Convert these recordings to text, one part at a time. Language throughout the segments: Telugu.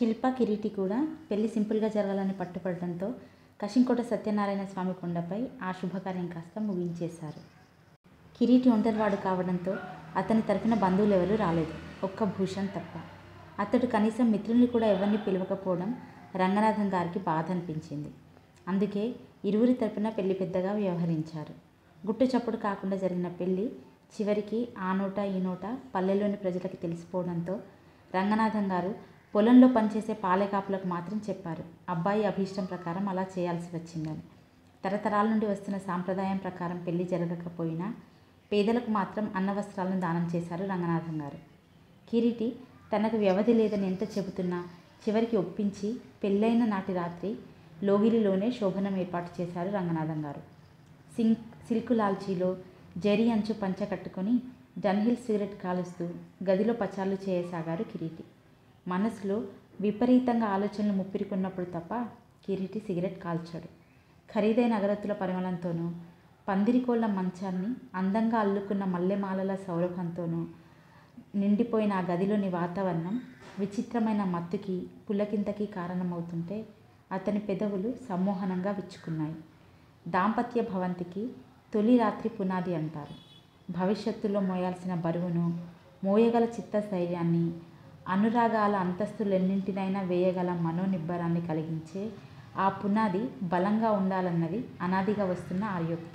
శిల్ప కిరీటి కూడా పెళ్లి సింపుల్గా జరగాలని పట్టుపడడంతో కశింకోట సత్యనారాయణ స్వామి కొండపై ఆ శుభకార్యం కాస్త ముగించేశారు కిరీటి ఒంటరివాడు కావడంతో అతని తరఫున బంధువులు ఎవరూ రాలేదు ఒక్క భూషణ్ తప్ప అతడు కనీసం మిత్రుల్ని కూడా ఎవరిని పిలవకపోవడం రంగనాథం గారికి బాధ అనిపించింది అందుకే ఇరువురి తరపున పెళ్లి పెద్దగా వ్యవహరించారు గుట్టు చప్పుడు కాకుండా జరిగిన పెళ్లి చివరికి ఆ నోట ఈ నోట పల్లెల్లోని ప్రజలకు తెలిసిపోవడంతో రంగనాథం గారు పొలంలో పనిచేసే పాలెకాపులకు మాత్రం చెప్పారు అబ్బాయి అభీష్టం ప్రకారం అలా చేయాల్సి వచ్చిందని తరతరాల నుండి వస్తున్న సాంప్రదాయం ప్రకారం పెళ్లి జరగకపోయినా పేదలకు మాత్రం అన్న వస్త్రాలను దానం చేశారు రంగనాథం గారు కిరీటి తనకు వ్యవధి లేదని ఎంత చెబుతున్నా చివరికి ఒప్పించి పెళ్ళైన నాటి రాత్రి లోగిలిలోనే శోభనం ఏర్పాటు చేశారు రంగనాథం గారు సింక్ సిల్క్ లాల్చీలో జరీ అంచు పంచ కట్టుకొని డన్హిల్ సిగరెట్ కాలుస్తూ గదిలో పచార్లు చేయసాగారు కిరీటి మనసులో విపరీతంగా ఆలోచనలు ముప్పిరికున్నప్పుడు తప్ప కిరీటి సిగరెట్ కాల్చాడు ఖరీదైన అగరత్తుల పరిమళంతోనూ పందిరికోళ్ల మంచాన్ని అందంగా అల్లుకున్న మల్లెమాలల సౌరభంతోనూ నిండిపోయిన ఆ గదిలోని వాతావరణం విచిత్రమైన మత్తుకి పులకింతకి కారణమవుతుంటే అతని పెదవులు సమ్మోహనంగా విచ్చుకున్నాయి దాంపత్య భవంతికి తొలి రాత్రి పునాది అంటారు భవిష్యత్తులో మోయాల్సిన బరువును మోయగల చిత్తస్థైర్యాన్ని అనురాగాల అంతస్తులెన్నింటినైనా వేయగల మనోనిబ్బరాన్ని కలిగించే ఆ పునాది బలంగా ఉండాలన్నది అనాదిగా వస్తున్న ఆర్యోక్తి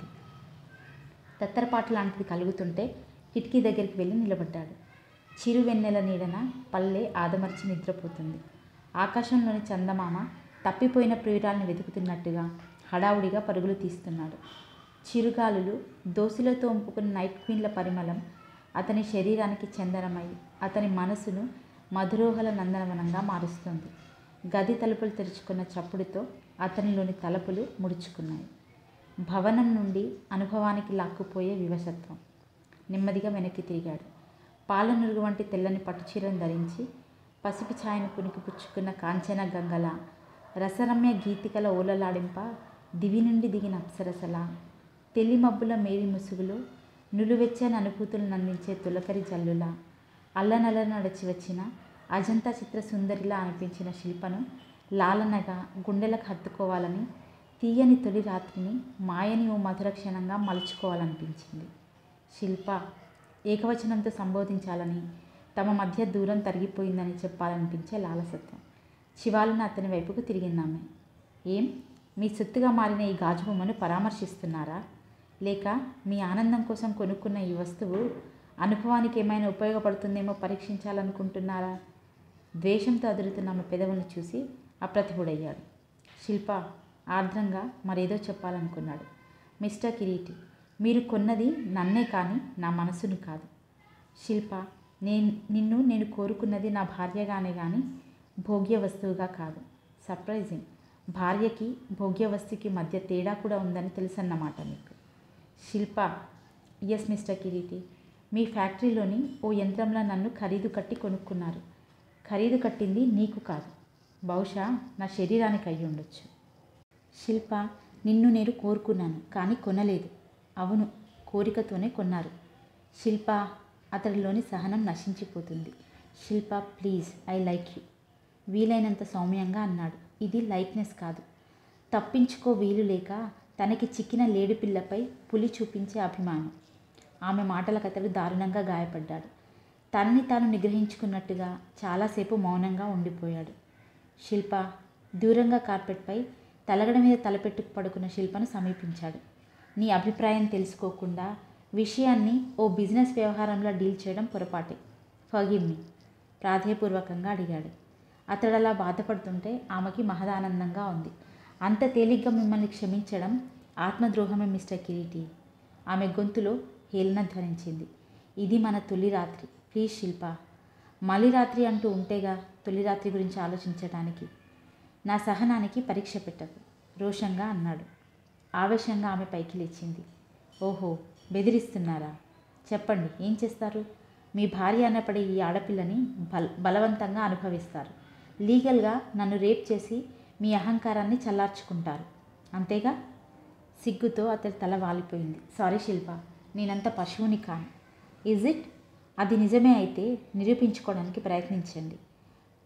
తత్తరపాటు లాంటిది కలుగుతుంటే కిటికీ దగ్గరికి వెళ్ళి నిలబడ్డాడు చిరు వెన్నెల నీడన పల్లె ఆదమర్చి నిద్రపోతుంది ఆకాశంలోని చందమామ తప్పిపోయిన ప్రియురాల్ని వెతుకుతున్నట్టుగా హడావుడిగా పరుగులు తీస్తున్నాడు చిరుగాలులు దోసిలతో ఉంపుకున్న నైట్ క్వీన్ల పరిమళం అతని శరీరానికి చందనమై అతని మనసును మధురోహల నందనవనంగా మారుస్తుంది గది తలుపులు తెరుచుకున్న చప్పుడుతో అతనిలోని తలుపులు ముడుచుకున్నాయి భవనం నుండి అనుభవానికి లాక్కుపోయే వివశత్వం నెమ్మదిగా వెనక్కి తిరిగాడు పాలనురుగు వంటి తెల్లని పట్టుచీరను ధరించి పసుపు ఛాయను పునికి పుచ్చుకున్న కాంచన గంగల రసరమ్య గీతికల ఓలలాడింప దివి నుండి దిగిన అప్సరసల తెల్లి మబ్బుల మేవి ముసుగులో నులువెచ్చని అనుభూతులను అందించే తులకరి జల్లుల అల్లనల్ల నడిచి వచ్చిన అజంతా చిత్ర సుందరిలా అనిపించిన శిల్పను లాలనగా గుండెలకు హత్తుకోవాలని తీయని తొలి రాత్రిని మాయని ఓ మధుర క్షణంగా మలుచుకోవాలనిపించింది శిల్ప ఏకవచనంతో సంబోధించాలని తమ మధ్య దూరం తరిగిపోయిందని చెప్పాలనిపించే లాలసత్వం శివాలను అతని వైపుకు తిరిగిందామె ఏం మీ సొత్తుగా మారిన ఈ గాజు బొమ్మను పరామర్శిస్తున్నారా లేక మీ ఆనందం కోసం కొనుక్కున్న ఈ వస్తువు అనుభవానికి ఏమైనా ఉపయోగపడుతుందేమో పరీక్షించాలనుకుంటున్నారా ద్వేషంతో అదురుతున్న ఆమె పెదవులను చూసి అప్రతిభుడయ్యాడు శిల్ప ఆర్ద్రంగా మరేదో చెప్పాలనుకున్నాడు మిస్టర్ కిరీటి మీరు కొన్నది నన్నే కానీ నా మనసును కాదు శిల్ప నేను నిన్ను నేను కోరుకున్నది నా భార్యగానే కానీ భోగ్య వస్తువుగా కాదు సర్ప్రైజింగ్ భార్యకి భోగ్య వస్తువుకి మధ్య తేడా కూడా ఉందని తెలుసన్నమాట మీకు శిల్ప ఎస్ మిస్టర్ కిరీటి మీ ఫ్యాక్టరీలోని ఓ యంత్రంలో నన్ను ఖరీదు కట్టి కొనుక్కున్నారు ఖరీదు కట్టింది నీకు కాదు బహుశా నా శరీరానికి అయి ఉండొచ్చు శిల్ప నిన్ను నేను కోరుకున్నాను కానీ కొనలేదు అవును కోరికతోనే కొన్నారు శిల్ప అతడిలోని సహనం నశించిపోతుంది Shilpa please I like you వీలైనంత సౌమ్యంగా అన్నాడు ఇది లైక్నెస్ కాదు తప్పించుకో వీలు లేక తనకి చిక్కిన లేడిపిల్లపై పులి చూపించే అభిమానం ఆమె మాటలకు అతడు దారుణంగా గాయపడ్డాడు తనని తాను నిగ్రహించుకున్నట్టుగా చాలాసేపు మౌనంగా ఉండిపోయాడు శిల్ప దూరంగా కార్పెట్పై తలగడ మీద తలపెట్టు పడుకున్న శిల్పను సమీపించాడు నీ అభిప్రాయం తెలుసుకోకుండా విషయాన్ని ఓ బిజినెస్ వ్యవహారంలో డీల్ చేయడం పొరపాటే ఫగివ్ మీ ప్రాధేయపూర్వకంగా అడిగాడు అతడు అలా బాధపడుతుంటే ఆమెకి మహదానందంగా ఉంది అంత తేలిగ్గా మిమ్మల్ని క్షమించడం ఆత్మద్రోహమే మిస్టర్ కిరీటి ఆమె గొంతులో హేళన ధ్వనించింది ఇది మన తొలి రాత్రి ప్లీజ్ శిల్ప మలి రాత్రి అంటూ ఉంటేగా తొలి రాత్రి గురించి ఆలోచించడానికి నా సహనానికి పరీక్ష పెట్టకు రోషంగా అన్నాడు ఆవేశంగా ఆమె పైకి లేచింది ఓహో బెదిరిస్తున్నారా చెప్పండి ఏం చేస్తారు మీ భార్య అనపడే ఈ ఆడపిల్లని బల్ బలవంతంగా అనుభవిస్తారు లీగల్గా నన్ను రేప్ చేసి మీ అహంకారాన్ని చల్లార్చుకుంటారు అంతేగా సిగ్గుతో అతడి తల వాలిపోయింది సారీ శిల్ప నేనంత పశువుని కాను ఈజ్ ఇట్ అది నిజమే అయితే నిరూపించుకోవడానికి ప్రయత్నించండి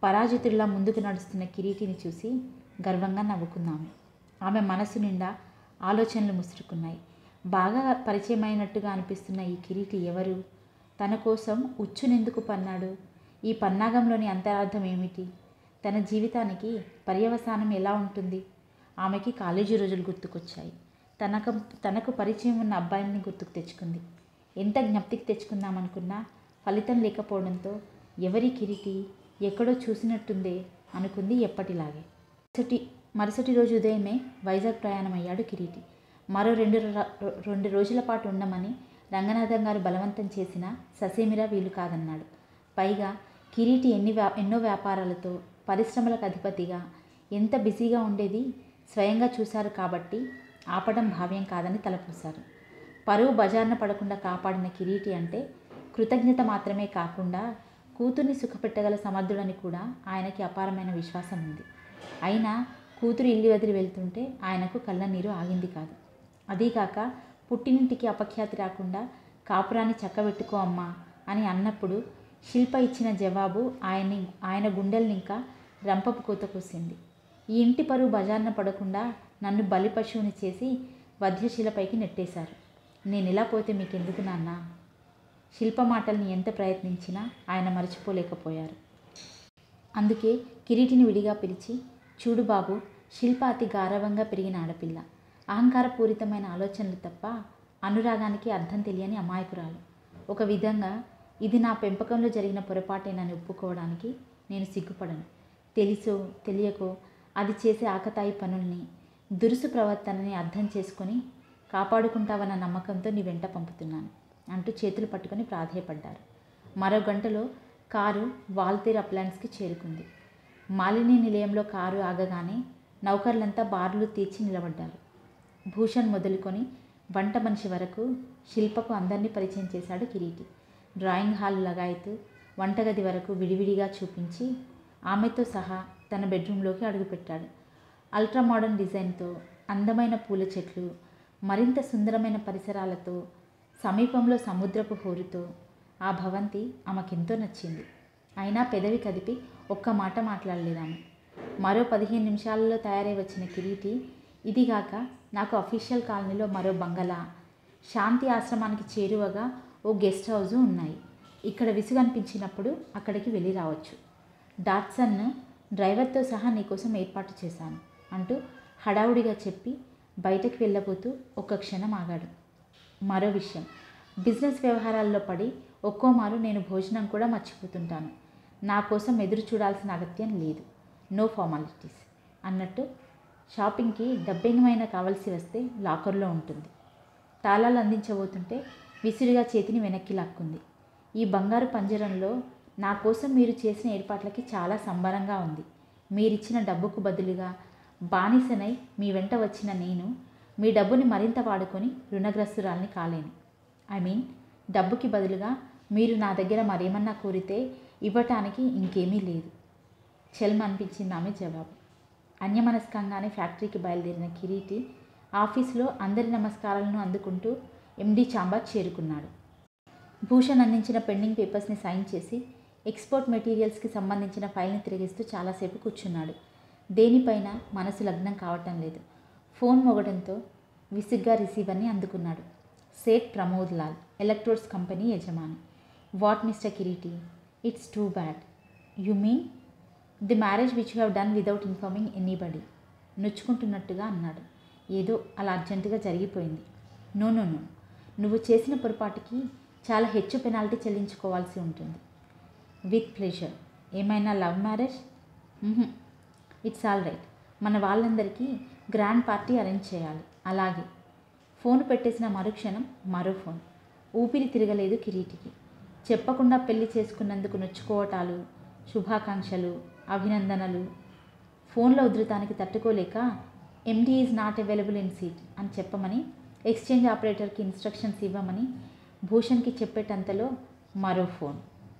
పరాజితుడిలా ముందుకు నడుస్తున్న కిరీటిని చూసి గర్వంగా నవ్వుకుందాము ఆమె మనసు నిండా ఆలోచనలు ముసురుకున్నాయి బాగా పరిచయమైనట్టుగా అనిపిస్తున్న ఈ కిరీటి ఎవరు తన కోసం ఉచ్చునెందుకు పన్నాడు ఈ పన్నాగంలోని అంతరార్థం ఏమిటి తన జీవితానికి పర్యవసానం ఎలా ఉంటుంది ఆమెకి కాలేజీ రోజులు గుర్తుకొచ్చాయి తనకు తనకు పరిచయం ఉన్న అబ్బాయిని గుర్తుకు తెచ్చుకుంది ఎంత జ్ఞప్తికి తెచ్చుకుందామనుకున్నా ఫలితం లేకపోవడంతో ఎవరి కిరీటి ఎక్కడో చూసినట్టుందే అనుకుంది ఎప్పటిలాగే మరుసటి మరుసటి రోజు ఉదయమే వైజాగ్ ప్రయాణం అయ్యాడు కిరీటి మరో రెండు ర- రెండు రోజుల పాటు ఉండమని రంగనాథం గారు బలవంతం చేసినా ససేమిరా వీలు కాదన్నాడు పైగా కిరీటి ఎన్ని వ్యా ఎన్నో వ్యాపారాలతో పరిశ్రమలకు అధిపతిగా ఎంత బిజీగా ఉండేది స్వయంగా చూశారు కాబట్టి ఆపడం భావ్యం కాదని తలపూశారు పరువు బజార్న పడకుండా కాపాడిన కిరీటి అంటే కృతజ్ఞత మాత్రమే కాకుండా కూతుర్ని సుఖపెట్టగల సమర్థుడని కూడా ఆయనకి అపారమైన విశ్వాసం ఉంది అయినా కూతురు ఇల్లు వదిలి వెళ్తుంటే ఆయనకు కళ్ళ నీరు ఆగింది కాదు అదీకాక పుట్టినింటికి అపఖ్యాతి రాకుండా కాపురాన్ని చక్కబెట్టుకో అమ్మా అని అన్నప్పుడు శిల్ప ఇచ్చిన జవాబు ఆయన్ని ఆయన గుండెల్ని ఇంకా రంపపు కూత కూసింది ఈ ఇంటి పరువు బజార్న పడకుండా నన్ను బలి పశువుని చేసి వధ్యశిలపైకి నెట్టేశారు నేను ఇలా పోతే మీకెందుకు నాన్న శిల్ప మాటల్ని ఎంత ప్రయత్నించినా ఆయన మరచిపోలేకపోయారు అందుకే కిరీటిని విడిగా పిలిచి చూడు బాబు శిల్ప అతి గారవంగా పెరిగిన ఆడపిల్ల అహంకారపూరితమైన ఆలోచనలు తప్ప అనురాగానికి అర్థం తెలియని అమాయకురాలు ఒక విధంగా ఇది నా పెంపకంలో జరిగిన పొరపాటేనని ఒప్పుకోవడానికి నేను సిగ్గుపడను తెలుసో తెలియకో అది చేసే ఆకతాయి పనుల్ని దురుసు ప్రవర్తనని అర్థం చేసుకొని కాపాడుకుంటావన్న నమ్మకంతో నీ వెంట పంపుతున్నాను అంటూ చేతులు పట్టుకొని ప్రాధేయపడ్డారు మరో గంటలో కారు వాల్తేర్ అప్లాండ్స్కి చేరుకుంది మాలిని నిలయంలో కారు ఆగగానే నౌకర్లంతా బార్లు తీర్చి నిలబడ్డారు భూషణ్ మొదలుకొని వంట మనిషి వరకు శిల్పకు అందరినీ పరిచయం చేశాడు కిరీటి డ్రాయింగ్ హాల్ లగాయతు వంటగది వరకు విడివిడిగా చూపించి ఆమెతో సహా తన బెడ్రూమ్లోకి అడుగుపెట్టాడు అల్ట్రా మోడర్న్ డిజైన్తో అందమైన పూల చెట్లు మరింత సుందరమైన పరిసరాలతో సమీపంలో సముద్రపు హోరుతో ఆ భవంతి ఆమెకెంతో నచ్చింది అయినా పెదవి కదిపి ఒక్క మాట మాట్లాడలేదామె మరో పదిహేను నిమిషాలలో తయారై వచ్చిన కిరీటి ఇదిగాక నాకు అఫీషియల్ కాలనీలో మరో బంగళా శాంతి ఆశ్రమానికి చేరువగా ఓ గెస్ట్ హౌజు ఉన్నాయి ఇక్కడ విసుగు అనిపించినప్పుడు అక్కడికి వెళ్ళి రావచ్చు డాట్సన్ను డ్రైవర్తో సహా నీకోసం ఏర్పాటు చేశాను అంటూ హడావుడిగా చెప్పి బయటకు వెళ్ళబోతూ ఒక్క క్షణం ఆగాడు మరో విషయం బిజినెస్ వ్యవహారాల్లో పడి ఒక్కోమారు నేను భోజనం కూడా మర్చిపోతుంటాను నా కోసం ఎదురు చూడాల్సిన అగత్యం లేదు నో ఫార్మాలిటీస్ అన్నట్టు షాపింగ్కి డబ్బింగమైన కావలసి వస్తే లాకర్లో ఉంటుంది తాళాలు అందించబోతుంటే విసిరిగా చేతిని వెనక్కి లాక్కుంది ఈ బంగారు పంజరంలో నా కోసం మీరు చేసిన ఏర్పాట్లకి చాలా సంబరంగా ఉంది మీరిచ్చిన డబ్బుకు బదులుగా బానిసనై మీ వెంట వచ్చిన నేను మీ డబ్బుని మరింత వాడుకొని రుణగ్రస్తురాల్ని కాలేను ఐ మీన్ డబ్బుకి బదులుగా మీరు నా దగ్గర మరేమన్నా కోరితే ఇవ్వటానికి ఇంకేమీ లేదు చెల్మ అనిపించింది ఆమె జవాబు అన్యమనస్కంగానే ఫ్యాక్టరీకి బయలుదేరిన కిరీటి ఆఫీసులో అందరి నమస్కారాలను అందుకుంటూ ఎండి చాంబార్ చేరుకున్నాడు భూషణ్ అందించిన పెండింగ్ పేపర్స్ని సైన్ చేసి ఎక్స్పోర్ట్ మెటీరియల్స్కి సంబంధించిన ఫైల్ని తిరిగిస్తూ చాలాసేపు కూర్చున్నాడు దేనిపైన మనసు లగ్నం కావటం లేదు ఫోన్ మొగడంతో విసిగ్గా రిసీవర్ని అందుకున్నాడు సేట్ ప్రమోద్ లాల్ ఎలక్ట్రోడ్స్ కంపెనీ యజమాని what mister Kireeti it's too bad you mean the marriage which have done without informing anybody నొచ్చుకుంటున్నట్టుగా అన్నాడు ఏదో అలా అర్జెంటుగా జరిగిపోయింది నో నో నో నువ్వు చేసిన పొరపాటుకి చాలా హెచ్చు పెనాల్టీ చెల్లించుకోవాల్సి ఉంటుంది విత్ ప్లెజర్ ఏమైనా love marriage it's all right మన వాళ్ళందరికీ గ్రాండ్ పార్టీ అరేంజ్ చేయాలి అలాగే ఫోన్ పెట్టేసిన మరుక్షణం మరో ఫోన్ ఊపిరి తిరగలేదు కిరీటికి చెప్పకుండా పెళ్లి చేసుకున్నందుకు నొచ్చుకోవటాలు శుభాకాంక్షలు అభినందనలు ఫోన్ల ఉధృతానికి తట్టుకోలేక MD is not available in seat అని చెప్పమని ఎక్స్చేంజ్ ఆపరేటర్కి ఇన్స్ట్రక్షన్స్ ఇవ్వమని భూషణ్కి చెప్పేటంతలో మరో phone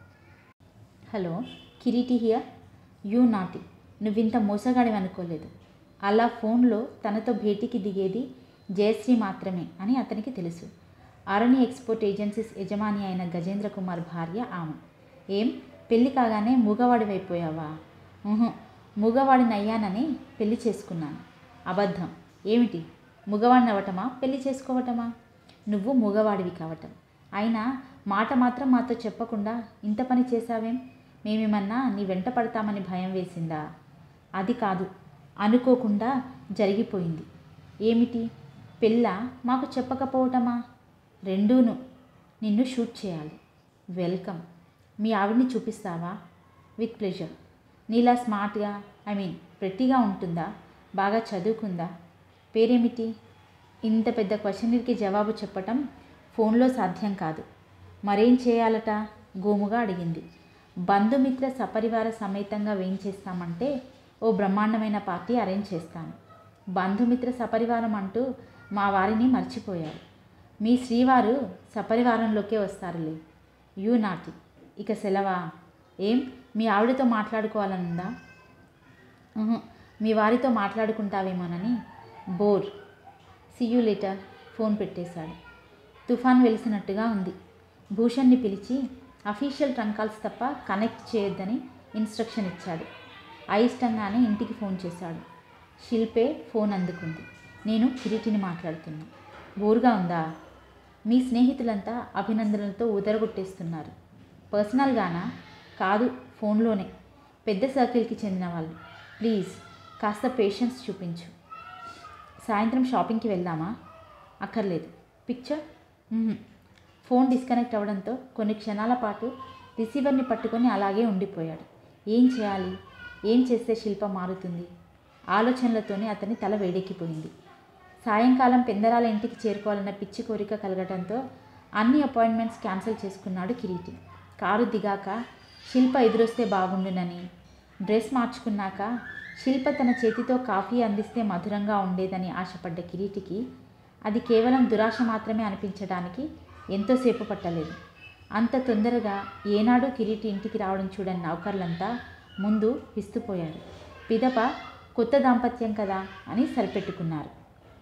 hello Kireeti here you naughty నువ్వింత మోసగాడివి అనుకోలేదు అలా ఫోన్లో తనతో భేటీకి దిగేది జయశ్రీ మాత్రమే అని అతనికి తెలుసు అరణి ఎక్స్పోర్ట్ ఏజెన్సీస్ యజమాని అయిన గజేంద్ర కుమార్ భార్య ఆమె ఏం పెళ్లి కాగానే మూగవాడివైపోయావా ఊహు మూగవాడిని అయ్యానని పెళ్లి చేసుకున్నాను అబద్ధం ఏమిటి మగవాడిని అవ్వటమా పెళ్లి చేసుకోవటమా నువ్వు మూగవాడివి కావటం అయినా మాట మాత్రం మాతో చెప్పకుండా ఇంత పని చేశావేం మేమేమన్నా నీ వెంట పడతామని భయం వేసిందా అది కాదు అనుకోకుండా జరిగిపోయింది ఏమిటి పెళ్ళ మాకు చెప్పకపోవటమా రెండూను నిన్ను షూట్ చేయాలి వెల్కమ్ మీ ఆవిడ్ని చూపిస్తావా విత్ ప్లెజర్ నీలా స్మార్ట్గా ఐ మీన్ ప్రెట్టిగా ఉంటుందా బాగా చదువుకుందా పేరేమిటి ఇంత పెద్ద క్వశ్చన్కి జవాబు చెప్పటం ఫోన్లో సాధ్యం కాదు మరేం చేయాలట గోముగా అడిగింది బంధుమిత్ర సపరివార సమేతంగా వేయించేస్తామంటే ఓ బ్రహ్మాండమైన పార్టీ అరేంజ్ చేస్తాను బంధుమిత్ర సపరివారం అంటూ మా వారిని మర్చిపోయారు మీ శ్రీవారు సపరివారంలోకే వస్తారులే యూ నాటి ఇక సెలవా ఏం మీ ఆవిడతో మాట్లాడుకోవాలనుందా ఉహు, మీ వారితో మాట్లాడుకుంటావేమోనని బోర్ సియూ లేటర్ ఫోన్ పెట్టేశాడు తుఫాన్ వెలిసినట్టుగా ఉంది భూషణ్ని పిలిచి అఫీషియల్ ట్రంక్ కాల్స్ తప్ప కనెక్ట్ చేయొద్దని ఇన్స్ట్రక్షన్ ఇచ్చాడు అయిష్టంగానే ఇంటికి ఫోన్ చేశాడు శిల్పే ఫోన్ అందుకుంది నేను కిరీటిని మాట్లాడుతున్నా బోరుగా ఉందా మీ స్నేహితులంతా అభినందనలతో ఉదరగొట్టేస్తున్నారు పర్సనల్గానా కాదు ఫోన్లోనే పెద్ద సర్కిల్కి చెందిన వాళ్ళు ప్లీజ్ కాస్త పేషెన్స్ చూపించు సాయంత్రం షాపింగ్కి వెళ్దామా అక్కర్లేదు పిక్చర్ మ్మ్. ఫోన్ డిస్కనెక్ట్ అవ్వడంతో కొన్ని క్షణాల పాటు రిసీవర్ని పట్టుకొని అలాగే ఉండిపోయాడు ఏం చేయాలి ఏం చేస్తే శిల్ప మారుతుంది ఆలోచనలతోనే అతని తల వేడెక్కిపోయింది సాయంకాలం పెందరాల ఇంటికి చేరుకోవాలన్న పిచ్చి కోరిక కలగటంతో అన్ని అపాయింట్మెంట్స్ క్యాన్సిల్ చేసుకున్నాడు కిరీటి కారు దిగాక శిల్ప ఎదురొస్తే బాగుండునని డ్రెస్ మార్చుకున్నాక శిల్ప తన చేతితో కాఫీ అందిస్తే మధురంగా ఉండేదని ఆశపడ్డ కిరీటికి అది కేవలం దురాశ మాత్రమే అనిపించడానికి ఎంతోసేపు పట్టలేదు అంత తొందరగా ఏనాడు కిరీటి ఇంటికి రావడం చూడని నౌకర్లంతా ముందు విస్తుపోయారు పిదప కొత్త దాంపత్యం కదా అని సరిపెట్టుకున్నారు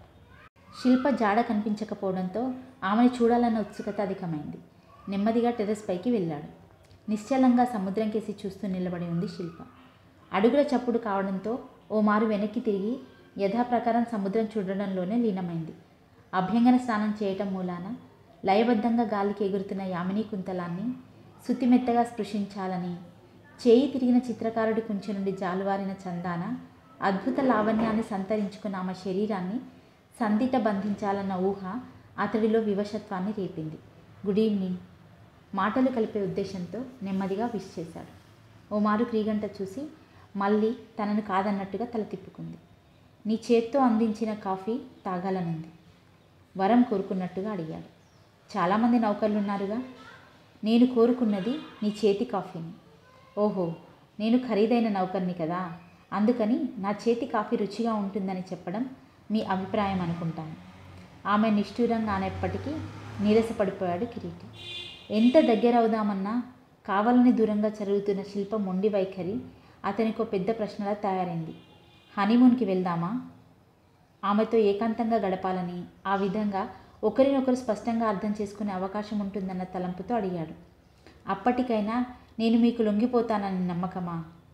శిల్ప జాడ కనిపించకపోవడంతో ఆమెను చూడాలన్న ఉత్సుకత అధికమైంది నెమ్మదిగా టెర్రస్ పైకి వెళ్ళాడు నిశ్చలంగా సముద్రం కేసి చూస్తూ నిలబడి ఉంది శిల్ప అడుగుల చప్పుడు కావడంతో ఓ మారు వెనక్కి తిరిగి యథాప్రకారం సముద్రం చూడడంలోనే లీనమైంది అభ్యంగన స్నానం చేయటం మూలాన లయబద్ధంగా గాలికి ఎగురుతున్న యామిని కుంతలాన్ని శుతిమెత్తగా స్పృశించాలని చేయి తిరిగిన చిత్రకారుడి కుంచె నుండి జాలువారిన చందాన అద్భుత లావణ్యాన్ని సంతరించుకున్న ఆమె శరీరాన్ని సందిట బంధించాలన్న ఊహ అతడిలో వివశత్వాన్ని రేపింది గుడ్ ఈవినింగ్ మాటలు కలిపే ఉద్దేశంతో నెమ్మదిగా విష్ చేశాడు ఓ మారు క్రీగంట చూసి మళ్ళీ తనను కాదన్నట్టుగా తల తిప్పుకుంది నీ చేత్తో అందించిన కాఫీ తాగాలనుంది వరం కోరుకున్నట్టుగా అడిగాడు చాలామంది నౌకర్లు ఉన్నారుగా నేను కోరుకున్నది నీ చేతి కాఫీని ఓహో నేను ఖరీదైన నౌకర్ని కదా అందుకని నా చేతి కాఫీ రుచిగా ఉంటుందని చెప్పడం మీ అభిప్రాయం అనుకుంటాను ఆమె నిష్ఠూరంగా అనేప్పటికీ నీరసపడిపోయాడు కిరీటి ఎంత దగ్గర అవుదామన్నా కావాలని దూరంగా జరుగుతున్న శిల్ప మొండి వైఖరి అతనికో పెద్ద ప్రశ్నలా తయారైంది హనీమూన్కి వెళ్దామా ఆమెతో ఏకాంతంగా గడపాలని ఆ విధంగా ఒకరినొకరు స్పష్టంగా అర్థం చేసుకునే అవకాశం ఉంటుందన్న తలంపుతో అడిగాడు అప్పటికైనా నేను మీకు లొంగిపోతానని నమ్మకమా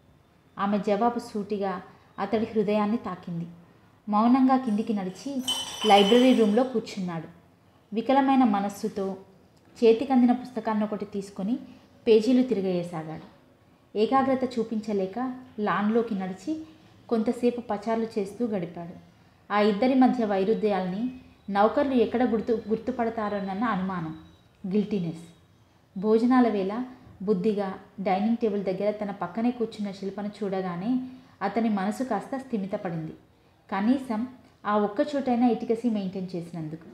ఆమె జవాబు సూటిగా అతడి హృదయాన్ని తాకింది మౌనంగా కిందికి నడిచి లైబ్రరీ రూమ్లో కూర్చున్నాడు వికలమైన మనస్సుతో చేతికందిన పుస్తకాన్ని ఒకటి తీసుకొని పేజీలు తిరగేయసాగాడు ఏకాగ్రత చూపించలేక లాన్లోకి నడిచి కొంతసేపు పచార్లు చేస్తూ గడిపాడు ఆ ఇద్దరి మధ్య వైరుధ్యాల్ని నౌకర్లు ఎక్కడ గుర్తు గుర్తుపడతారోనన్న అనుమానం గిల్టీనెస్ భోజనాల వేళ బుద్ధిగా డైనింగ్ టేబుల్ దగ్గర తన పక్కనే కూర్చున్న శిల్పను చూడగానే అతని మనసు కాస్త స్థిమితపడింది కనీసం ఆ ఒక్క చోటైనా ఇటికసి మెయింటైన్ చేసినందుకు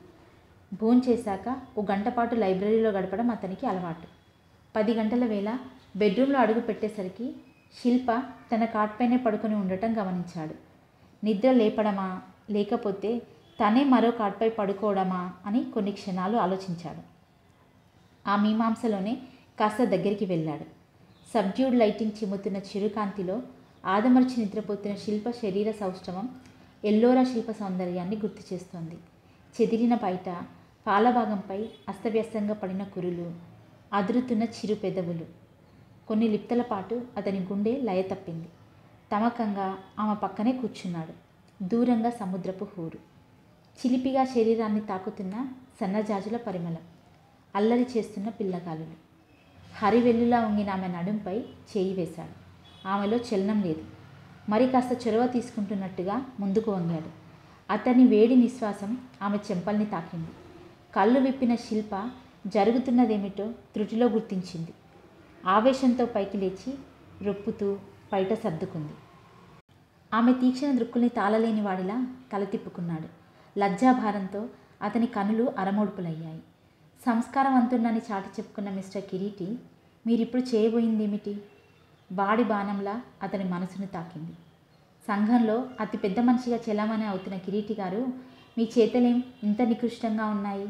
భోంచేశాక ఓ గంట పాటు లైబ్రరీలో గడపడం అతనికి అలవాటు పది గంటల వేళ బెడ్రూమ్లో అడుగు పెట్టేసరికి శిల్ప తన కాట్పైనే పడుకొని ఉండటం గమనించాడు నిద్ర లేపడమా లేకపోతే తనే మరో కాట్పై పడుకోవడమా అని కొన్ని క్షణాలు ఆలోచించాడు ఆ మీమాంసలోనే కాస్త దగ్గరికి వెళ్ళాడు సబ్డ్యూడ్ లైటింగ్ చిమ్ముతున్న చిరుకాంతిలో ఆదమర్చి నిద్రపోతున్న శిల్ప శరీర సౌష్ఠవం ఎల్లోరా శిల్ప సౌందర్యాన్ని గుర్తు చేస్తోంది చెదిరిన బయట పాలభాగంపై అస్తవ్యస్తంగా పడిన కురులు అదురుతున్న చిరు పెదవులు కొన్ని లిప్తల పాటు అతని గుండె లయ తప్పింది తమకంగా ఆమె పక్కనే కూర్చున్నాడు దూరంగా సముద్రపు హూరు చిలిపిగా శరీరాన్ని తాకుతున్న సన్నజాజుల పరిమళం అల్లరి చేస్తున్న పిల్లగాలులు హరివెల్లులా ఉంగిన ఆమె నడుంపై చేయి వేశాడు ఆమెలో చలనం లేదు మరి కాస్త చొరవ తీసుకుంటున్నట్టుగా ముందుకు వంగాడు అతని వేడి నిశ్వాసం ఆమె చెంపల్ని తాకింది కళ్ళు విప్పిన శిల్ప జరుగుతున్నదేమిటో త్రుటిలో గుర్తించింది ఆవేశంతో పైకి లేచి రొప్పుతూ బయట సర్దుకుంది ఆమె తీక్షణ దృక్కుల్ని తాళలేని వాడిలా తల తిప్పుకున్నాడు లజ్జాభారంతో అతని కనులు అరమోడుపులయ్యాయి సంస్కారవంతున్నని చాటి చెప్పుకున్న మిస్టర్ కిరీటి మీరిప్పుడు చేయబోయిందేమిటి వాడి బాణంలా అతని మనసును తాకింది సంఘంలో అతి పెద్ద మనిషిగా చెలామణి అవుతున్న కిరీటి గారు మీ చేతలేం ఇంత నికృష్టంగా ఉన్నాయి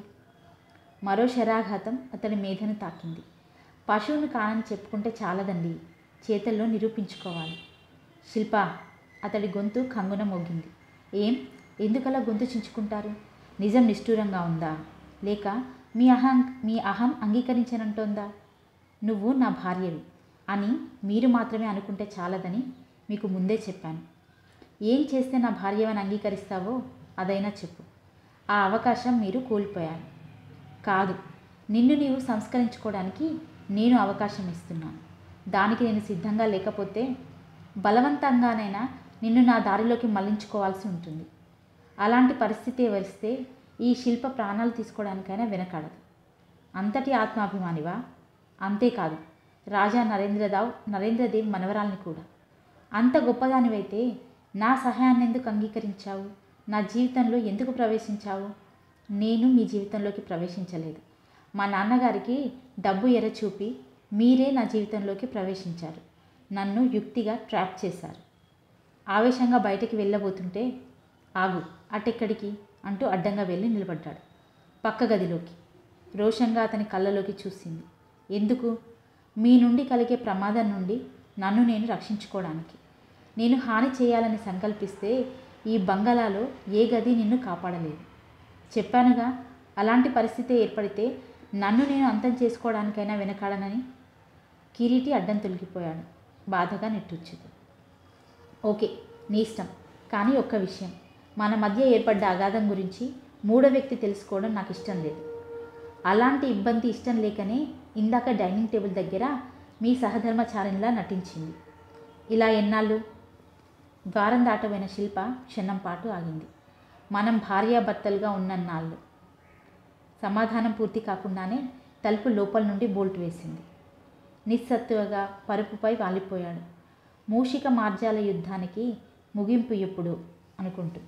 మరో శరాఘాతం అతని మేధను తాకింది పశువును కానని చెప్పుకుంటే చాలదండి చేతల్లో నిరూపించుకోవాలి శిల్ప అతడి గొంతు కంగున మోగింది ఏం ఎందుకలా గొంతు చించుకుంటారు నిజం నిష్ఠూరంగా ఉందా లేక మీ అహం మీ అహం అంగీకరించనంటోందా నువ్వు నా భార్యవి అని మీరు మాత్రమే అనుకుంటే చాలదని మీకు ముందే చెప్పాను ఏం చేస్తే నా భార్యవని అంగీకరిస్తావో అదైనా చెప్పు ఆ అవకాశం మీరు కోల్పోయారు కాదు నిన్ను నీవు సంస్కరించుకోవడానికి నేను అవకాశం ఇస్తున్నాను దానికి నేను సిద్ధంగా లేకపోతే బలవంతంగానైనా నిన్ను నా దారిలోకి మళ్లించుకోవాల్సి ఉంటుంది అలాంటి పరిస్థితి వస్తే ఈ శిల్ప ప్రాణాలు తీసుకోవడానికైనా వెనకాడదు అంతటి ఆత్మాభిమానివా అంతేకాదు రాజా నరేంద్రదావ్ నరేంద్రదేవ్ మనవరాల్ని కూడా అంత గొప్పదానివైతే నా సహాయాన్ని ఎందుకు అంగీకరించావు నా జీవితంలో ఎందుకు ప్రవేశించావు నేను మీ జీవితంలోకి ప్రవేశించలేదు మా నాన్నగారికి డబ్బు ఎర చూపి మీరే నా జీవితంలోకి ప్రవేశించారు నన్ను యుక్తిగా ట్రాప్ చేశారు ఆవేశంగా బయటికి వెళ్ళబోతుంటే ఆగు అటెక్కడికి అంటూ అడ్డంగా వెళ్ళి నిలబడ్డాడు పక్క గదిలోకి రోషంగా అతని కళ్ళలోకి చూసింది ఎందుకు మీ నుండి కలిగే ప్రమాదం నుండి నన్ను నేను రక్షించుకోవడానికి నేను హాని చేయాలని సంకల్పిస్తే ఈ బంగళాలో ఏ గది నిన్ను కాపాడలేదు చెప్పానుగా అలాంటి పరిస్థితి ఏర్పడితే నన్ను నేను అంతం చేసుకోవడానికైనా వెనకాడనని కిరీటి అడ్డం తొలగిపోయాడు బాధగా నిట్టూర్చుకు ఓకే నీ ఇష్టం కానీ ఒక్క విషయం మన మధ్య ఏర్పడ్డ అగాధం గురించి మూడో వ్యక్తి తెలుసుకోవడం నాకు ఇష్టం లేదు అలాంటి ఇబ్బంది ఇష్టం లేకనే ఇందాక డైనింగ్ టేబుల్ దగ్గర మీ సహధర్మచారినిలా నటించింది ఇలా ఎన్నాళ్ళు ద్వారం దాటబోయిన శిల్ప క్షణం పాటు ఆగింది మనం భార్యాభర్తలుగా ఉన్నన్నాళ్ళు సమాధానం పూర్తి కాకుండానే తలుపు లోపల నుండి బోల్ట్ వేసింది నిస్సత్తువగా పరుపుపై వాలిపోయాడు మూషిక మార్జాల యుద్ధానికి ముగింపు ఎప్పుడు అనుకుంటూ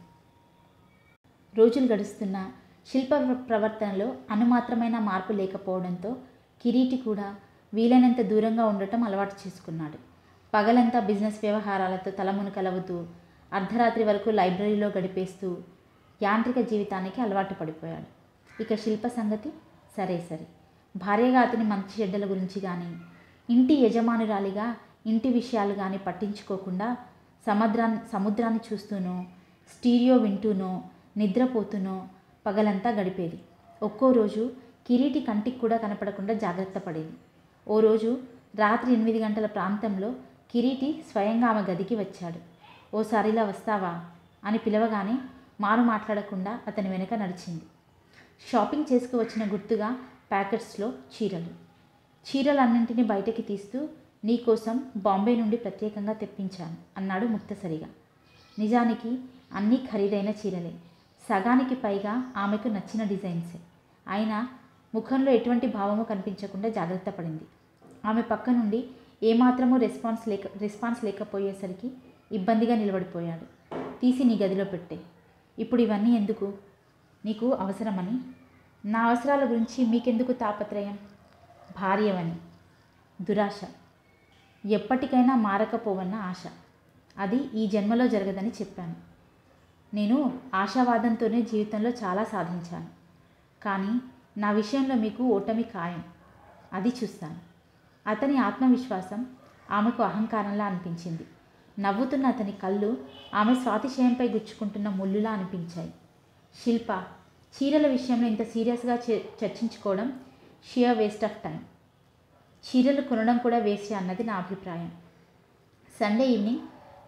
రోజులు గడుస్తున్న శిల్ప ప్రవర్తనలో అనుమాత్రమైన మార్పు లేకపోవడంతో కిరీటి కూడా వీలైనంత దూరంగా ఉండటం అలవాటు చేసుకున్నాడు పగలంతా బిజినెస్ వ్యవహారాలతో తలమునకలవుతూ అర్ధరాత్రి వరకు లైబ్రరీలో గడిపేస్తూ యాంత్రిక జీవితానికి అలవాటు పడిపోయాడు ఇక శిల్ప సంగతి సరే సరే భార్యగా అతని మంచి చెడ్డల గురించి కానీ ఇంటి యజమానురాలిగా ఇంటి విషయాలు కానీ పట్టించుకోకుండా సముద్రాన్ని సముద్రాన్ని చూస్తూనో స్టీరియో వింటూనో నిద్రపోతూనో పగలంతా గడిపేది ఒక్కో రోజు కిరీటి కంటికి కూడా కనపడకుండా జాగ్రత్త పడేది ఓ రోజు రాత్రి ఎనిమిది గంటల ప్రాంతంలో కిరీటి స్వయంగా ఆమె గదికి వచ్చాడు ఓసారిలా వస్తావా అని పిలవగానే మారు మాట్లాడకుండా అతని వెనుక నడిచింది షాపింగ్ చేసుకువచ్చిన గుర్తుగా ప్యాకెట్స్లో చీరలు చీరలన్నింటినీ బయటకి తీస్తూ నీకోసం బాంబే నుండి ప్రత్యేకంగా తెప్పించాను అన్నాడు ముక్తసరిగా నిజానికి అన్నీ ఖరీదైన చీరలే సగానికి పైగా ఆమెకు నచ్చిన డిజైన్సే అయినా ముఖంలో ఎటువంటి భావము కనిపించకుండా జాగ్రత్త పడింది ఆమె పక్క నుండి ఏమాత్రమూ రెస్పాన్స్ లేక రెస్పాన్స్ లేకపోయేసరికి ఇబ్బందిగా నిలబడిపోయాడు తీసి నీ గదిలో పెట్టే ఇప్పుడు ఇవన్నీ ఎందుకు నీకు అవసరమని నా అవసరాల గురించి మీకెందుకు తాపత్రయం భార్యవని దురాశ ఎప్పటికైనా మారకపోవన్న ఆశ అది ఈ జన్మలో జరగదని చెప్పాను నేను ఆశావాదంతోనే జీవితంలో చాలా సాధించాను కానీ నా విషయంలో మీకు ఓటమి ఖాయం అది చూస్తాను అతని ఆత్మవిశ్వాసం ఆమెకు అహంకారంలా అనిపించింది నవ్వుతున్న అతని కళ్ళు ఆమె స్వాతిశయంపై గుచ్చుకుంటున్న ముళ్ళులా అనిపించాయి శిల్ప చీరల విషయంలో ఇంత సీరియస్గా చే- చర్చించుకోవడం షియర్ వేస్ట్ ఆఫ్ టైం చీరలు కొనడం కూడా వేస్ట్ అన్నది నా అభిప్రాయం సండే ఈవినింగ్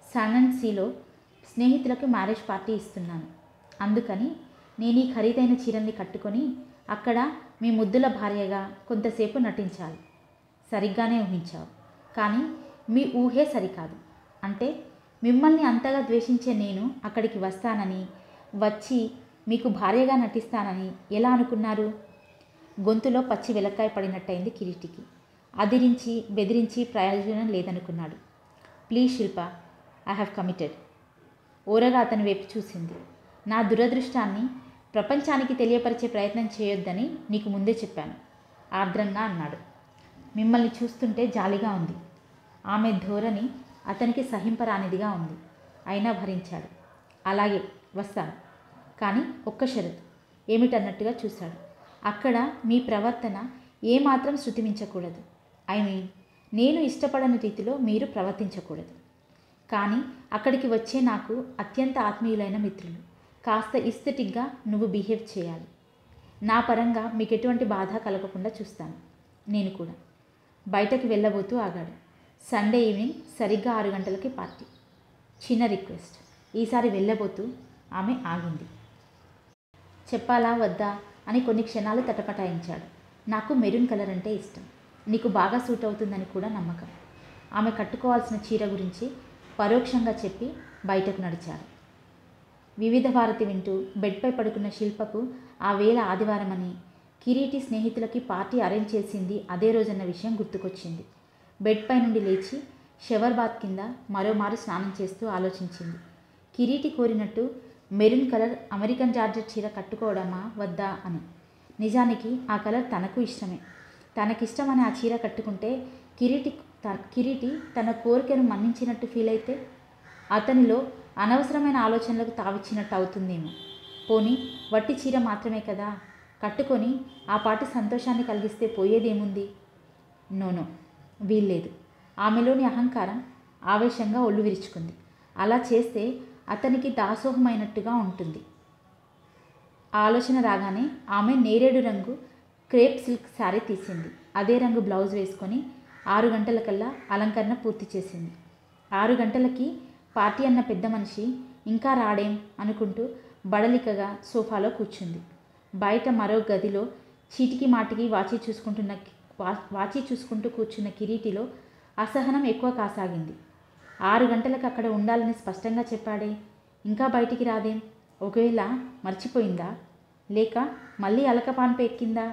సానన్సీలో స్నేహితులకు మ్యారేజ్ పార్టీ ఇస్తున్నాను అందుకని నేను ఈ ఖరీదైన చీరల్ని కట్టుకొని అక్కడ మీ ముద్దుల భార్యగా కొంతసేపు నటించాలి సరిగ్గానే ఊహించావు కానీ మీ ఊహే సరికాదు అంటే మిమ్మల్ని అంతగా ద్వేషించే నేను అక్కడికి వస్తానని వచ్చి మీకు భార్యగా నటిస్తానని ఎలా అనుకున్నారు గొంతులో పచ్చి వెలక్కాయ పడినట్టయింది కిరీటికి అదిరించి బెదిరించి ప్రయోజనం లేదనుకున్నాడు please Shilpa I have committed ఓరగా అతని వైపు చూసింది నా దురదృష్టాన్ని ప్రపంచానికి తెలియపరిచే ప్రయత్నం చేయొద్దని నీకు ముందే చెప్పాను ఆర్ద్రంగా అన్నాడు మిమ్మల్ని చూస్తుంటే జాలిగా ఉంది ఆమె ధోరణి అతనికి సహింపరానిదిగా ఉంది అయినా భరించాడు అలాగే వస్తాను కానీ ఒక్క షరతు ఏమిటన్నట్టుగా చూశాడు అక్కడ మీ ప్రవర్తన ఏమాత్రం శృతిమించకూడదు ఐ మీన్ నేను ఇష్టపడని రీతిలో మీరు ప్రవర్తించకూడదు కానీ అక్కడికి వచ్చే నాకు అత్యంత ఆత్మీయులైన మిత్రులు కాస్త ఇస్థెటిక్గా నువ్వు బిహేవ్ చేయాలి నా పరంగా మీకు ఎటువంటి బాధ కలగకుండా చూస్తాను నేను కూడా బయటకు వెళ్ళబోతూ ఆగాడు సండే ఈవినింగ్ సరిగ్గా ఆరు గంటలకి పార్టీ చిన్న రిక్వెస్ట్ ఈసారి వెళ్ళబోతూ ఆమె ఆగింది చెప్పాలా వద్దా అని కొన్ని క్షణాలు తటపటాయించాడు నాకు మెరూన్ కలర్ అంటే ఇష్టం నీకు బాగా సూట్ అవుతుందని కూడా నమ్మకం ఆమె కట్టుకోవాల్సిన చీర గురించి పరోక్షంగా చెప్పి బయటకు నడిచాడు వివిధ భారతి వింటూ బెడ్పై పడుకున్న శిల్పకు ఆ వేళ ఆదివారమని కిరీటి స్నేహితులకి పార్టీ అరేంజ్ చేసింది అదే రోజన్న విషయం గుర్తుకొచ్చింది బెడ్పై నుండి లేచి షవర్ బాత్ కింద మరోమారు స్నానం చేస్తూ ఆలోచించింది కిరీటి కోరినట్టు మెరూన్ కలర్ అమెరికన్ జార్జెట్ చీర కట్టుకోవడమా వద్దా అని నిజానికి ఆ కలర్ తనకు ఇష్టమే తనకిష్టమని ఆ చీర కట్టుకుంటే కిరీటి త- కిరీటి తన కోరికను మన్నించినట్టు ఫీల్ అయితే అతనిలో అనవసరమైన ఆలోచనలకు తావిచ్చినట్టు అవుతుందేమో పోనీ వట్టి చీర మాత్రమే కదా కట్టుకొని ఆ పాటి సంతోషాన్ని కలిగిస్తే పోయేదేముంది నోనో వీల్లేదు ఆమెలోని అహంకారం ఆవేశంగా ఒళ్ళు విరుచుకుంది అలా చేస్తే అతనికి దాసోహమైనట్టుగా ఉంటుంది ఆ ఆలోచన రాగానే ఆమె నేరేడు రంగు క్రేప్ సిల్క్ శారీ తీసింది అదే రంగు బ్లౌజ్ వేసుకొని ఆరు గంటలకల్లా అలంకరణ పూర్తి చేసింది ఆరు గంటలకి పార్టీ అన్న పెద్ద మనిషి ఇంకా రాడేం అనుకుంటూ బడలికగా సోఫాలో కూర్చుంది బయట మరో గదిలో చీటికి మాటికి వాచి చూసుకుంటున్న వా- వాచి చూసుకుంటూ కూర్చున్న కిరీటిలో అసహనం ఎక్కువ కాసాగింది ఆరు గంటలకు అక్కడ ఉండాలని స్పష్టంగా చెప్పాడే ఇంకా బయటికి రాదేం ఒకవేళ మర్చిపోయిందా లేక మళ్ళీ అలకపాన్పు ఎక్కిందా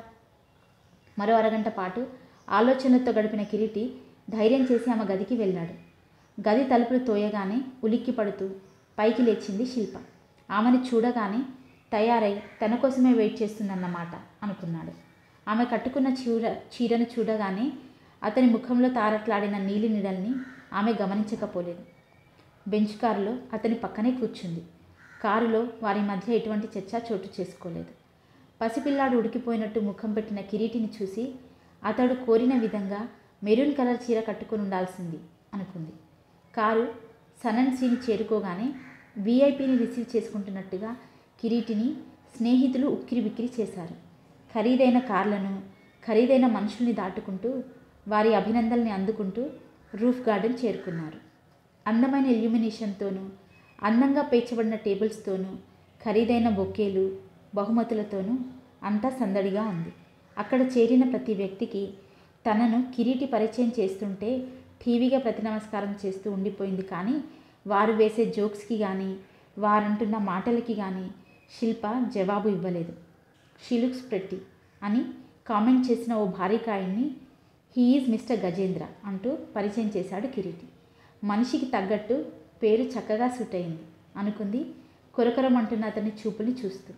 మరో అరగంట పాటు ఆలోచనలతో గడిపిన కిరీటి ధైర్యం చేసి ఆమె గదికి వెళ్ళాడు గది తలుపులు తోయగానే ఉలిక్కి పడుతూ పైకి లేచింది శిల్ప ఆమెను చూడగానే తయారై తన కోసమే వెయిట్ చేస్తుందన్నమాట అనుకున్నాడు ఆమె కట్టుకున్న చీర చీరను చూడగానే అతని ముఖంలో తారట్లాడిన నీలి నీడల్ని ఆమె గమనించకపోలేదు బెంచ్ కారులో అతని పక్కనే కూర్చుంది కారులో వారి మధ్య ఎటువంటి చర్చ చోటు చేసుకోలేదు పసిపిల్లాడు ఉడికిపోయినట్టు ముఖం పెట్టిన కిరీటిని చూసి అతడు కోరిన విధంగా మెరూన్ కలర్ చీర కట్టుకుని ఉండాల్సింది అనుకుంది కారు సనన్సీని చేరుకోగానే వీఐపీని రిసీవ్ చేసుకుంటున్నట్టుగా కిరీటిని స్నేహితులు ఉక్కిరి బిక్కిరి చేశారు ఖరీదైన కార్లను ఖరీదైన మనుషుల్ని దాటుకుంటూ వారి అభినందనల్ని అందుకుంటూ రూఫ్ గార్డెన్ చేరుకున్నారు అందమైన ఇల్యూమినేషన్తోనూ అందంగా పేర్చబడిన టేబుల్స్తోనూ ఖరీదైన బొకేలు బహుమతులతోనూ అంతా సందడిగా ఉంది అక్కడ చేరిన ప్రతి వ్యక్తికి తనను కిరీటి పరిచయం చేస్తుంటే టీవీగా ప్రతి నమస్కారం చేస్తూ ఉండిపోయింది కానీ వారు వేసే జోక్స్కి కానీ వారంటున్న మాటలకి కానీ శిల్ప జవాబు ఇవ్వలేదు షీ లుక్స్ ప్రెట్టి అని కామెంట్ చేసిన ఓ భారీకాయుణ్ణి హీ ఈజ్ మిస్టర్ గజేంద్ర అంటూ పరిచయం చేశాడు కిరీటి మనిషికి తగ్గట్టు పేరు చక్కగా సూట్ అయింది అనుకుంది కొరకొరమంటున్న అతని చూపుని చూస్తూ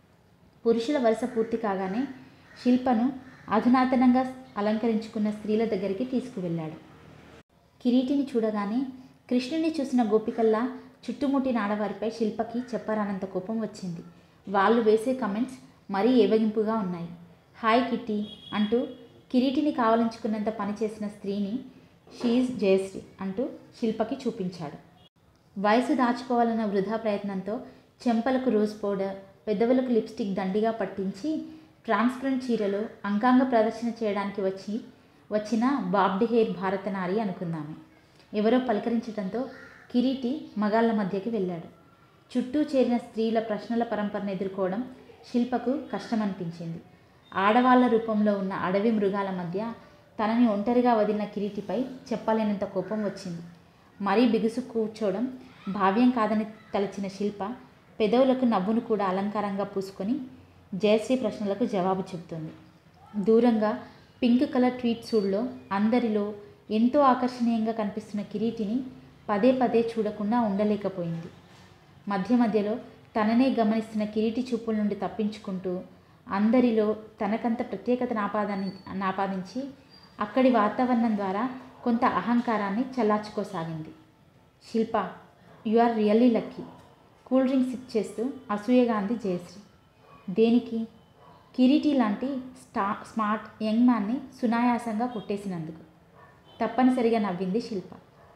పురుషుల వరుస పూర్తి కాగానే శిల్పను అధునాతనంగా అలంకరించుకున్న స్త్రీల దగ్గరికి తీసుకువెళ్ళాడు కిరీటిని చూడగానే కృష్ణుని చూసిన గోపికల్లా చుట్టుముట్టిన ఆడవారిపై శిల్పకి చెప్పరానంత కోపం వచ్చింది వాళ్ళు వేసే కమెంట్స్ మరీ ఏవగింపుగా ఉన్నాయి హాయ్ కిట్టి అంటూ కిరీటిని కావలించుకున్నంత పనిచేసిన స్త్రీని షీఈ్ జయశ్రీ అంటూ శిల్పకి చూపించాడు వయసు దాచుకోవాలన్న వృధా ప్రయత్నంతో చెంపలకు రోజ్ పౌడర్ పెదవులకు లిప్స్టిక్ దండిగా పట్టించి ట్రాన్స్పరెంట్ చీరలో అంగాంగ ప్రదర్శన చేయడానికి వచ్చి వచ్చిన బాబ్డ్ హెయిర్ భారతనారి అనుకుందామే ఎవరో పలకరించడంతో కిరీటి మగాళ్ళ మధ్యకి వెళ్ళాడు చుట్టూ చేరిన స్త్రీల ప్రశ్నల పరంపరను ఎదుర్కోవడం శిల్పకు కష్టమనిపించింది ఆడవాళ్ల రూపంలో ఉన్న అడవి మృగాల మధ్య తనని ఒంటరిగా వదిలిన కిరీటిపై చెప్పలేనంత కోపం వచ్చింది మరీ బిగుసు కూర్చోవడం భావ్యం కాదని తలచిన శిల్ప పెదవులకు నవ్వును కూడా అలంకారంగా పూసుకొని జయశ్రీ ప్రశ్నలకు జవాబు చెబుతుంది దూరంగా పింక్ కలర్ ట్వీట్ సూడ్లో అందరిలో ఎంతో ఆకర్షణీయంగా కనిపిస్తున్న కిరీటిని పదే పదే చూడకుండా ఉండలేకపోయింది మధ్య మధ్యలో తననే గమనిస్తున్న కిరీటి చూపుల నుండి తప్పించుకుంటూ అందరిలో తనకంత ప్రత్యేకత నాపాదని నాపాదించి అక్కడి వాతావరణం ద్వారా కొంత అహంకారాన్ని చల్లార్చుకోసాగింది Shilpa you are really lucky cool drink sip చేస్తూ అసూయగా అంది జయశ్రీ దేనికి కిరీటి లాంటి స్టా స్మార్ట్ యంగ్ మ్యాన్ని సునాయాసంగా కొట్టేసినందుకు తప్పనిసరిగా నవ్వింది శిల్ప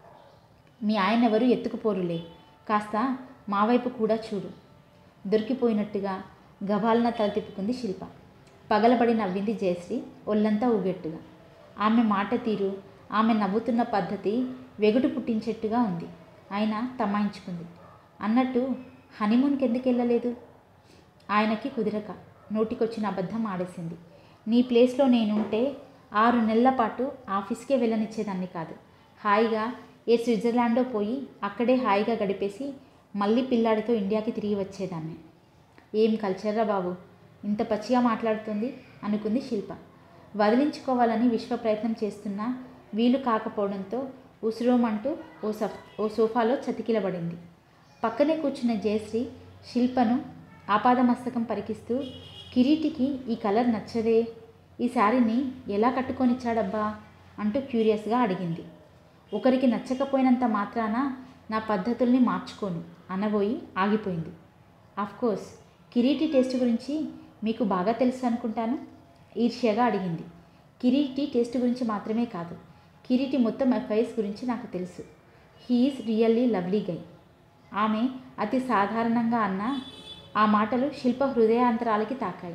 మీ ఆయన ఎవరు ఎత్తుకుపోరులే కాస్త మా వైపు కూడా చూడు దొరికిపోయినట్టుగా గభాలన తల తిప్పుకుంది శిల్ప పగలబడి నవ్వింది జయశ్రీ ఒళ్ళంతా ఊగెట్టుగా ఆమె మాట తీరు ఆమె నవ్వుతున్న పద్ధతి వెగుటు పుట్టించేట్టుగా ఉంది అయినా తమాయించుకుంది అన్నట్టు హనీమూన్కి ఎందుకు వెళ్ళలేదు ఆయనకి కుదిరక నోటికొచ్చిన అబద్ధం ఆడేసింది నీ ప్లేస్లో నేనుంటే ఆరు నెలల పాటు ఆఫీస్కే వెళ్ళనిచ్చేదాన్ని కాదు హాయిగా ఏ స్విట్జర్లాండో పోయి అక్కడే హాయిగా గడిపేసి మళ్ళీ పిల్లాడితో ఇండియాకి తిరిగి వచ్చేదాన్ని ఏం కల్చర్రా బాబు ఇంత పచ్చిగా మాట్లాడుతుంది అనుకుంది శిల్ప వదిలించుకోవాలని విశ్వ ప్రయత్నం చేస్తున్నా వీలు కాకపోవడంతో ఉసురోమంటూ ఓ సఫ్ ఓ సోఫాలో చతికిలబడింది పక్కనే కూర్చున్న జయశ్రీ శిల్పను ఆపాదమస్తకం పరికిస్తూ కిరీటికి ఈ కలర్ నచ్చదే ఈ శారీని ఎలా కట్టుకొనిచ్చాడబ్బా అంటూ క్యూరియస్గా అడిగింది ఒకరికి నచ్చకపోయినంత మాత్రాన నా పద్ధతుల్ని మార్చుకోను అనబోయి ఆగిపోయింది కోర్స్ కిరీటి టేస్ట్ గురించి మీకు బాగా తెలుసు అనుకుంటాను ఈర్ష్యగా అడిగింది కిరీటి టేస్ట్ గురించి మాత్రమే కాదు కిరీటి మొత్తం ఎఫ్ఐఎస్ గురించి నాకు తెలుసు హీఈస్ రియల్లీ లవ్లీ గై ఆమె అతి సాధారణంగా అన్న ఆ మాటలు శిల్ప హృదయాంతరాలకి తాకాయి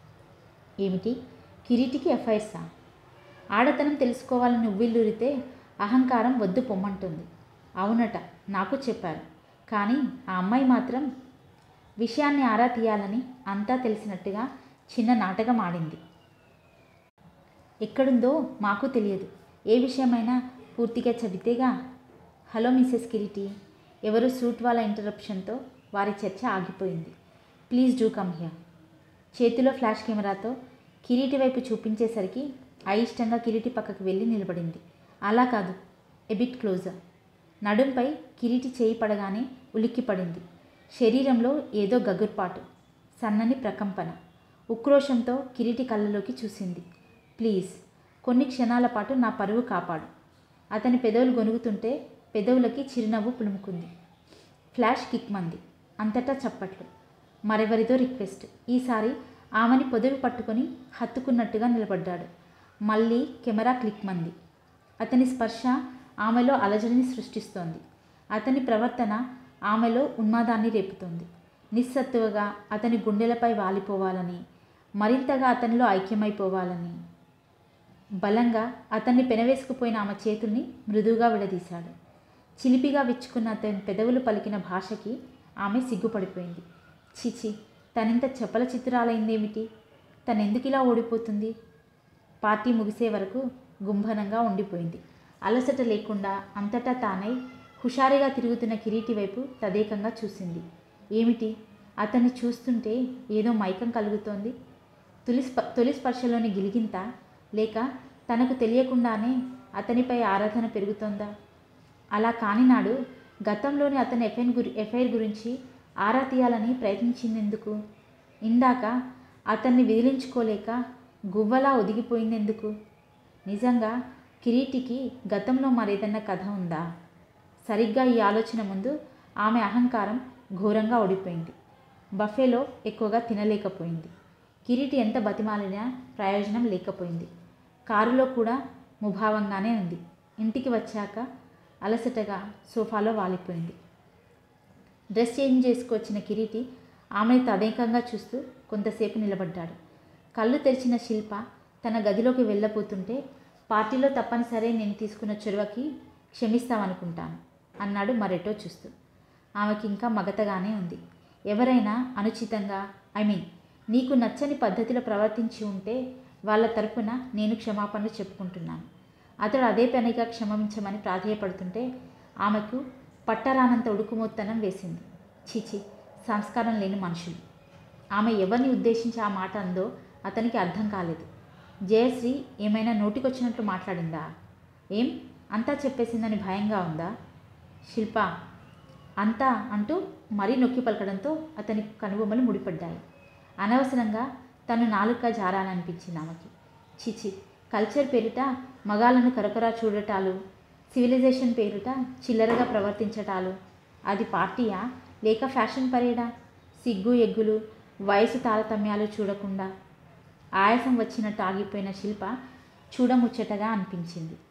ఏమిటి కిరీటికి ఎఫ్ఐఆర్సా ఆడతనం తెలుసుకోవాలని ఉవ్విల్లూరితే అహంకారం వద్దు పొమ్మంటుంది అవునట నాకు చెప్పారు కానీ ఆ అమ్మాయి మాత్రం విషయాన్ని ఆరా తీయాలని అంతా తెలిసినట్టుగా చిన్న నాటకం ఆడింది ఎక్కడుందో మాకు తెలియదు ఏ విషయమైనా పూర్తిగా చెబితేగా హలో మిస్సెస్ కిరీటి ఎవరు సూట్ వాళ్ళ ఇంటరప్షన్తో వారి చర్చ ఆగిపోయింది ప్లీజ్ డూ కమ్ హియర్ చేతిలో ఫ్లాష్ కెమెరాతో కిరీటి వైపు చూపించేసరికి అయిష్టంగా కిరీటి పక్కకు వెళ్ళి నిలబడింది అలా కాదు ఎబిట్ క్లోజర్ నడుంపై కిరీటి చేయి పడగానే ఉలిక్కిపడింది శరీరంలో ఏదో గగుర్పాటు సన్నని ప్రకంపన ఉక్రోషంతో కిరీటి కళ్ళలోకి చూసింది ప్లీజ్ కొన్ని క్షణాల పాటు నా పరువు కాపాడు అతని పెదవులు గొనుగుతుంటే పెదవులకి చిరునవ్వు పులుముకుంది ఫ్లాష్ కిక్ మంది అంతటా చప్పట్లు మరెవరిదో రిక్వెస్ట్ ఈసారి ఆమెని పొదవి పట్టుకొని హత్తుకున్నట్టుగా నిలబడ్డాడు మళ్ళీ కెమెరా క్లిక్ మంది అతని స్పర్శ ఆమెలో అలజడిని సృష్టిస్తోంది అతని ప్రవర్తన ఆమెలో ఉన్మాదాన్ని రేపుతోంది నిస్సత్తువగా అతని గుండెలపై వాలిపోవాలని మరింతగా అతనిలో ఐక్యమైపోవాలని బలంగా అతన్ని పెనవేసుకుపోయిన ఆమె చేతుల్ని మృదువుగా విడదీశాడు చిలిపిగా విచ్చుకున్న అతని పెదవులు పలికిన భాషకి ఆమె సిగ్గుపడిపోయింది చిచి తనింత చపల చిత్రాలైందేమిటి తనెందుకు ఇలా ఓడిపోతుంది పార్టీ ముగిసే వరకు గుంభనంగా ఉండిపోయింది అలసట లేకుండా అంతటా తానై హుషారుగా తిరుగుతున్న కిరీటి వైపు తదేకంగా చూసింది ఏమిటి అతన్ని చూస్తుంటే ఏదో మైకం కలుగుతోంది తొలి స్ప తొలి స్పర్శలోని గిలిగింత లేక తనకు తెలియకుండానే అతనిపై ఆరాధన పెరుగుతోందా అలా కాని నాడు గతంలోని అతని ఎఫ్ఐన్ గురి ఎఫ్ఐఆర్ గురించి ఆరా తీయాలని ప్రయత్నించిందెందుకు ఇందాక అతన్ని విదిలించుకోలేక గువ్వలా ఒదిగిపోయిందెందుకు నిజంగా కిరీటికి గతంలో మరేదన్నా కథ ఉందా సరిగ్గా ఈ ఆలోచన ముందు ఆమె అహంకారం ఘోరంగా ఓడిపోయింది బఫేలో ఎక్కువగా తినలేకపోయింది కిరీటి ఎంత బతిమాలినా ప్రయోజనం లేకపోయింది కారులో కూడా ముభావంగానే ఉంది ఇంటికి వచ్చాక అలసటగా సోఫాలో వాలిపోయింది డ్రెస్ చేంజ్ చేసుకొచ్చిన కిరీటి ఆమెను తదేకంగా చూస్తూ కొంతసేపు నిలబడ్డాడు కళ్ళు తెరిచిన శిల్ప తన గదిలోకి వెళ్ళబోతుంటే పార్టీలో తప్పనిసరి నేను తీసుకున్న చొరవకి క్షమిస్తామనుకుంటాను అన్నాడు మరెటో చూస్తూ ఆమెకి ఇంకా మగతగానే ఉంది ఎవరైనా అనుచితంగా ఐ మీన్ నీకు నచ్చని పద్ధతిలో ప్రవర్తించి ఉంటే వాళ్ళ తరపున నేను క్షమాపణలు చెప్పుకుంటున్నాను అతడు అదే పనిగా క్షమించమని ప్రాధేయపడుతుంటే ఆమెకు పట్టరానంత ఉడుకుమొత్తనం వేసింది చీచి సంస్కారం లేని మనుషులు ఆమె ఎవరిని ఉద్దేశించి ఆ మాట అందో అతనికి అర్థం కాలేదు జయశ్రీ ఏమైనా నోటికొచ్చినట్లు మాట్లాడిందా ఏం అంతా చెప్పేసిందని భయంగా ఉందా శిల్ప అంతా అంటూ మరీ నొక్కి పలకడంతో అతని కనుబొమ్మలు ముడిపడ్డాయి అనవసరంగా తను నాలుక జారాలనిపించింది ఆమెకి చిచి కల్చర్ పేరిట మగాళ్ళను కరకరా చూడటాలు సివిలైజేషన్ పేరిట చిల్లరగా ప్రవర్తించటాలు అది పార్టీయా లేక ఫ్యాషన్ పరేడా సిగ్గు ఎగ్గులు వయసు తారతమ్యాలు చూడకుండా ఆయాసం వచ్చినట్టు ఆగిపోయిన శిల్ప చూడముచ్చటగా అనిపించింది